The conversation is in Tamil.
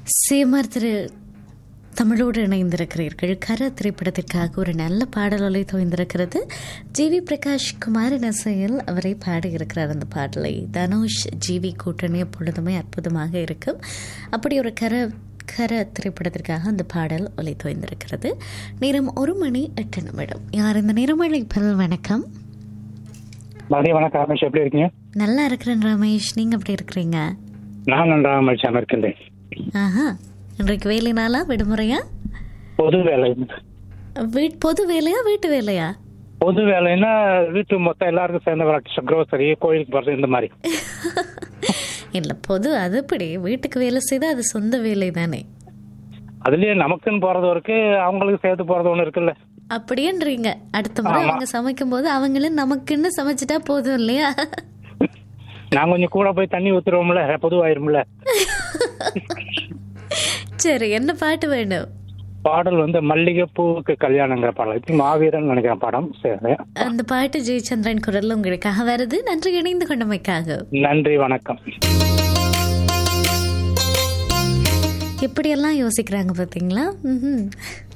சேமார் திரு தமிழோடு இணைந்திருக்கிறீர்கள் கர திரைப்படத்திற்காக ஒரு நல்ல பாடல் ஒலை தோய்ந்திருக்கிறது ஜி வி பிரகாஷ் குமாரின் இசையில் அவரை பாடியிருக்கிறார் அந்த பாடலை தனுஷ் ஜிவி கூட்டணி எப்பொழுதுமே அற்புதமாக இருக்கும் அப்படி ஒரு கர கர திரைப்படத்திற்காக அந்த பாடல் ஒலை தோய்ந்திருக்கிறது நேரம் ஒரு மணி எட்டு நிமிடம் யார் இந்த நிறமழைப்பில் வணக்கம் மதிய வணக்கம் ரமேஷ் எப்படி இருக்கீங்க நல்லா இருக்கிறேன் ரமேஷ் நீங்க எப்படி இருக்கிறீங்க நான் நன்றாக மகிழ்ச்சியாக இருக்கின்றேன் ஆஹா இன்றைக்கு வேலை நாளா விடுமுறையா பொது வேலை வீட் பொது வேலையா வீட்டு வேலையா பொது வேலைன்னா வீட்டு மொத்தம் எல்லாருக்கும் சேர்ந்த விளையாட்டு க்ரோசரி கோயிலுக்கு போகிறது இந்த மாதிரி இல்லை பொது அது இப்படி வீட்டுக்கு வேலை செய்தால் அது சொந்த வேலை தானே அதுலயே நமக்குன்னு போறது இருக்கு அவங்களுக்கு சேர்த்து போறது ஒண்ணு இருக்குல்ல அப்படியேன்றீங்க அடுத்த முறை ஆமா. அவங்க சமைக்கும் போது அவங்களும் நமக்குன்னு சமைச்சிட்டா போதும் இல்லையா நான் கொஞ்சம் கூட போய் தண்ணி ஊத்துருவோம்ல பொதுவாயிரும்ல சரி என்ன பாட்டு வேணும் பாடல் வந்து மல்லிகை பூவுக்கு கல்யாணங்கிற பாடல் இது மாவீரன் நினைக்கிறேன் படம் சரி அந்த பாட்டு ஜெயச்சந்திரன் குரல் உங்களுக்காக வருது நன்றி இணைந்து கொண்டமைக்காக நன்றி வணக்கம் எப்படியெல்லாம் யோசிக்கிறாங்க பார்த்தீங்களா ம்ஹும்.